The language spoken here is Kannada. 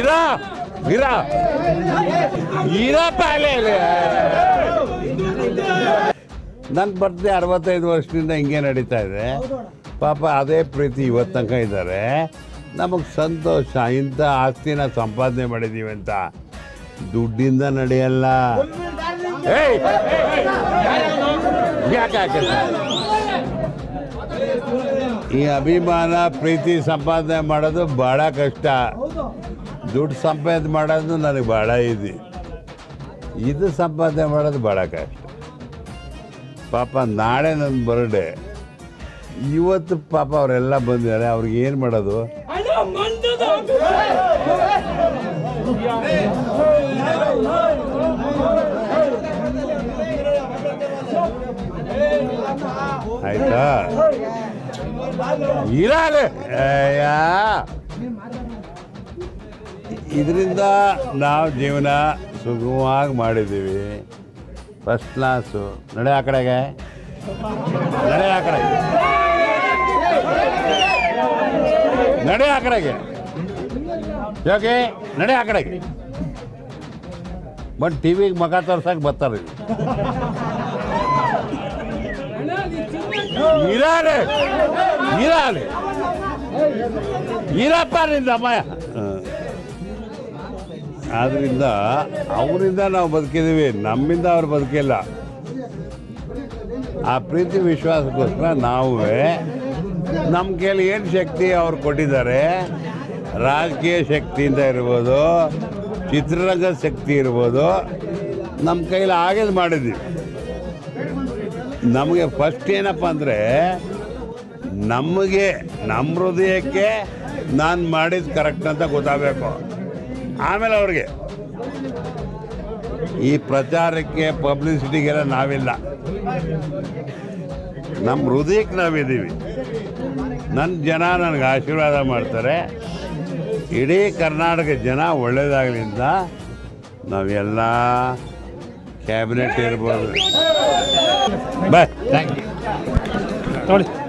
ಇರಾ ಇರಾ ಇರಪ್ಪ ಅಲ್ಲೇ ನನ್ನ ಬರ್ತ್ಡೇ ಅರವತ್ತೈದು ವರ್ಷದಿಂದ ಹಿಂಗೆ ನಡೀತಾ ಇದೆ ಪಾಪ ಅದೇ ಪ್ರೀತಿ ಇವತ್ತು ತನಕ ಇದ್ದಾರೆ ನಮಗೆ ಸಂತೋಷ ಇಂಥ ಆಸ್ತಿನ ಸಂಪಾದನೆ ಮಾಡಿದ್ದೀವಿ ಅಂತ ದುಡ್ಡಿಂದ ನಡೆಯಲ್ಲ ಏಯ್! ಯಾಕೆ ಹಾಕಿಲ್ಲ? ಈ ಅಭಿಮಾನ ಪ್ರೀತಿ ಸಂಪಾದನೆ ಮಾಡೋದು ಭಾಳ ಕಷ್ಟ ದುಡ್ಡು ಸಂಪಾದನೆ ಮಾಡೋದು ನನಗೆ ಭಾಳ ಇದೆ ಇದು ಸಂಪಾದನೆ ಮಾಡೋದು ಭಾಳ ಕಷ್ಟ ಪಾಪ ನಾಳೆ ನನ್ನ ಬರ್ಡೇ ಇವತ್ತು ಪಾಪ ಅವರೆಲ್ಲ ಬಂದಿದ್ದಾರೆ ಅವ್ರಿಗೆ ಏನು ಮಾಡೋದು ಆಯ್ತಾ ಇರಾಲೆ ಅಯ್ಯ ಇದರಿಂದ ನಾವು ಜೀವನ ಸುಗಮವಾಗಿ ಮಾಡಿದ್ದೀವಿ ಫಸ್ಟ್ ಕ್ಲಾಸು ನಡೆ ಆ ಕಡೆಗೆ ನಡೆ ಆ ಕಡೆಗೆ ನಡೆ ಆ ಕಡೆಗೆ ಯಾಕೆ ನಡೆ ಆ ಕಡೆಗೆ ಬಟ್ ಟಿ ವಿಗೆ ಮಗ ತೋರ್ಸಕ್ಕೆ ಬರ್ತಾರೆ ಇರಾಲೆ ಇರಾಲೆ ಇರಪ್ಪ ನಿಂದ ಅಮ್ಮಯ್ಯ ಆದ್ರಿಂದ ಅವರಿಂದ ನಾವು ಬದುಕಿದ್ದೀವಿ ನಮ್ಮಿಂದ ಅವ್ರು ಬದುಕಿಲ್ಲ ಆ ಪ್ರೀತಿ ವಿಶ್ವಾಸಕ್ಕೋಸ್ಕರ ನಾವು ನಮ್ಮ ಕೈಲಿ ಏನು ಶಕ್ತಿ ಅವ್ರು ಕೊಟ್ಟಿದ್ದಾರೆ ರಾಜಕೀಯ ಶಕ್ತಿಯಿಂದ ಇರ್ಬೋದು ಚಿತ್ರರಂಗದ ಶಕ್ತಿ ಇರ್ಬೋದು ನಮ್ಮ ಕೈಲಿ ಆಗಿದ್ದು ಮಾಡಿದ್ದೀವಿ ನಮಗೆ ಫಸ್ಟ್ ಏನಪ್ಪ ಅಂದರೆ ನಮಗೆ ನಮ್ಮ ಹೃದಯಕ್ಕೆ ನಾನು ಮಾಡಿದ್ದು ಕರೆಕ್ಟ್ ಅಂತ ಗೊತ್ತಾಗಬೇಕು ಆಮೇಲೆ ಅವ್ರಿಗೆ ಈ ಪ್ರಚಾರಕ್ಕೆ ಪಬ್ಲಿಸಿಟಿಗೆಲ್ಲ ನಾವಿಲ್ಲ ನಮ್ಮ ಹೃದಯಕ್ಕೆ ನಾವಿದ್ದೀವಿ ನನ್ನ ಜನ ನನಗೆ ಆಶೀರ್ವಾದ ಮಾಡ್ತಾರೆ ಇಡೀ ಕರ್ನಾಟಕ ಜನ ಒಳ್ಳೇದಾಗಲಿಂದ ನಾವೆಲ್ಲ ಕ್ಯಾಬಿನೆಟ್ ಇರ್ಬೋದು ಬಾಯ್ ಥ್ಯಾಂಕ್ ಯು ನೋಡಿ